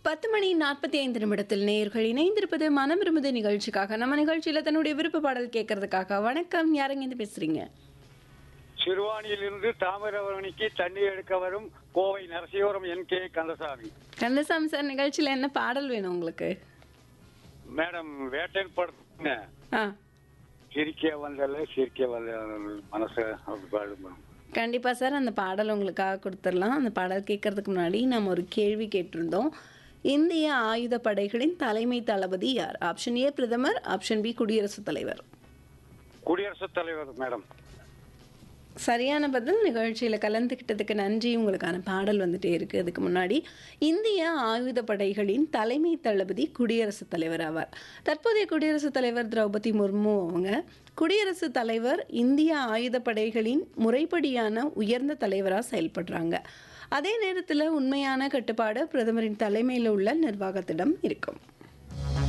பத்து மணி நாற்பத்தி ஐந்து நிமிடத்தில் நேயர்கள் இணைந்திருப்பது மனம் விரும்புது நிகழ்ச்சிக்காக நம்ம நிகழ்ச்சியில தன்னுடைய விருப்ப பாடல் கேட்கறதுக்காக வணக்கம் யாருங்க இருந்து பேசுறீங்க சிறுவாணியிலிருந்து தாமிரபரணிக்கு தண்ணீர் எடுக்க வரும் கோவை நரசியோரம் N K Kandasamy Kandasamy sir நிகழ்ச்சியில என்ன பாடல் வேணும் உங்களுக்கு மேடம் வேட்டையன் படத்துங்க ஆ சிரிக்க வந்தல சிரிக்க வந்த மனசு அப்படி பாடுமா கண்டிப்பா சார் அந்த பாடல் உங்களுக்காக கொடுத்துடலாம் அந்த பாடல் கேட்கறதுக்கு முன்னாடி நம்ம ஒரு கேள்வி கேட்டிருந்தோம் இந்திய ஆயுத படைகளின் தலைமை தளபதி யார் ஆப்ஷன் ஏ பிரதமர் ஆப்ஷன் பி குடியரசுத் தலைவர் குடியரசுத் தலைவர் மேடம் சரியான பதில் நிகழ்ச்சியில் கலந்துக்கிட்டதுக்கு நன்றி உங்களுக்கான பாடல் வந்துட்டே இருக்கு அதுக்கு முன்னாடி இந்திய ஆயுத படைகளின் தலைமை தளபதி குடியரசுத் தலைவர் ஆவார் தற்போதைய குடியரசுத் தலைவர் திரௌபதி முர்மு அவங்க குடியரசுத் தலைவர் இந்திய ஆயுத படைகளின் முறைப்படியான உயர்ந்த தலைவராக செயல்படுறாங்க அதே நேரத்தில் உண்மையான கட்டுப்பாடு பிரதமரின் தலைமையில் உள்ள நிர்வாகத்திடம் இருக்கும்